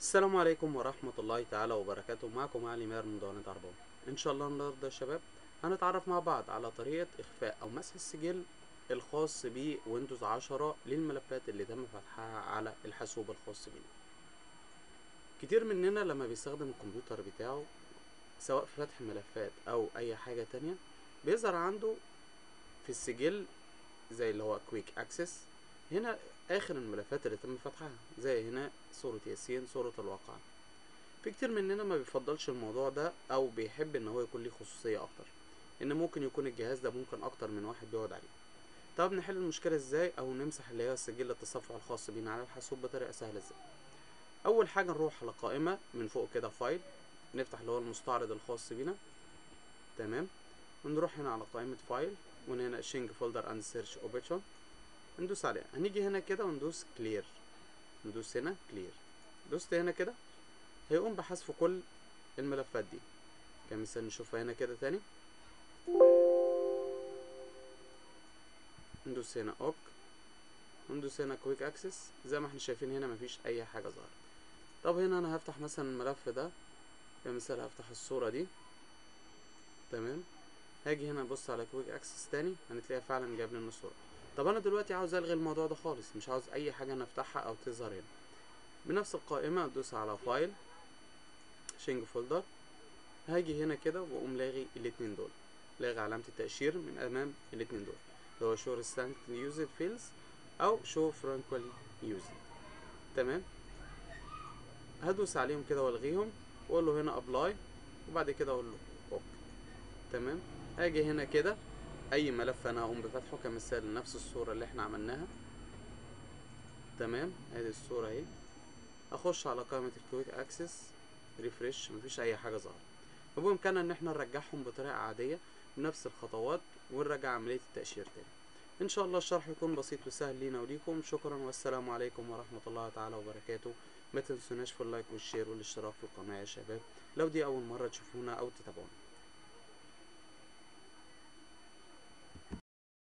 السلام عليكم ورحمة الله تعالى وبركاته معكم علي ماهر من دورة عربون ان شاء الله النهاردة يا شباب هنتعرف مع بعض على طريقة اخفاء او مسح السجل الخاص بويندوز عشرة للملفات اللي تم فتحها على الحاسوب الخاص بينا كتير مننا لما بيستخدم الكمبيوتر بتاعه سواء في فتح ملفات او اي حاجة تانية بيظهر عنده في السجل زي اللي هو كويك اكسس هنا اخر الملفات اللي تم فتحها زي هنا صورة ياسين صورة الواقعة في كتير مننا ما بيفضلش الموضوع ده او بيحب ان هو يكون ليه خصوصية اكتر ان ممكن يكون الجهاز ده ممكن اكتر من واحد بيقعد عليه طب نحل المشكلة ازاي او نمسح اللي هي سجل التصفح الخاص بينا على الحاسوب بطريقة سهلة ازاي اول حاجة نروح على قائمة من فوق كده فايل نفتح اللي هو المستعرض الخاص بينا تمام ونروح هنا على قائمة فايل وهنا شينج فولدر اند سيرش اوبشن ندوس عليها هنيجي هنا كده وندوس كلير ندوس هنا كلير دوست هنا كده هيقوم بحذف كل الملفات دي كمثال نشوفها هنا كده تاني ندوس هنا اوك وندوس هنا كويك اكسس زي ما احنا شايفين هنا مفيش اي حاجه ظهرت طب هنا انا هفتح مثلا الملف ده كمثال هفتح الصوره دي تمام هاجي هنا ابص على كويك اكسس تاني هنتلاقيها فعلا جاب لنا الصوره طب انا دلوقتي عاوز الغي الموضوع ده خالص مش عاوز اي حاجه انا افتحها او تظهر هنا بنفس القائمه ادوس على فايل شينج فولدر هاجي هنا كده واقوم لاغي الاتنين دول لاغي علامه التاشير من امام الاتنين دول اللي هو شو ريستانت يوزد فيلز او شو فرانكولي يوزد تمام هدوس عليهم كده والغيهم واقول له هنا ابلاي وبعد كده اقول له اوك تمام هاجي هنا كده اي ملف انا هقوم بفتحه كمثال نفس الصورة اللي احنا عملناها تمام ادي الصورة اهي اخش على قائمة الكويك اكسس ريفرش مفيش اي حاجة ظهرت وبامكاننا ان احنا نرجعهم بطريقة عادية بنفس الخطوات ونرجع عملية التأشير تاني ان شاء الله الشرح يكون بسيط وسهل لينا وليكم شكرا والسلام عليكم ورحمة الله تعالى وبركاته ما تنسوناش في اللايك والشير والاشتراك في القناة يا شباب لو دي اول مرة تشوفونا او تتابعونا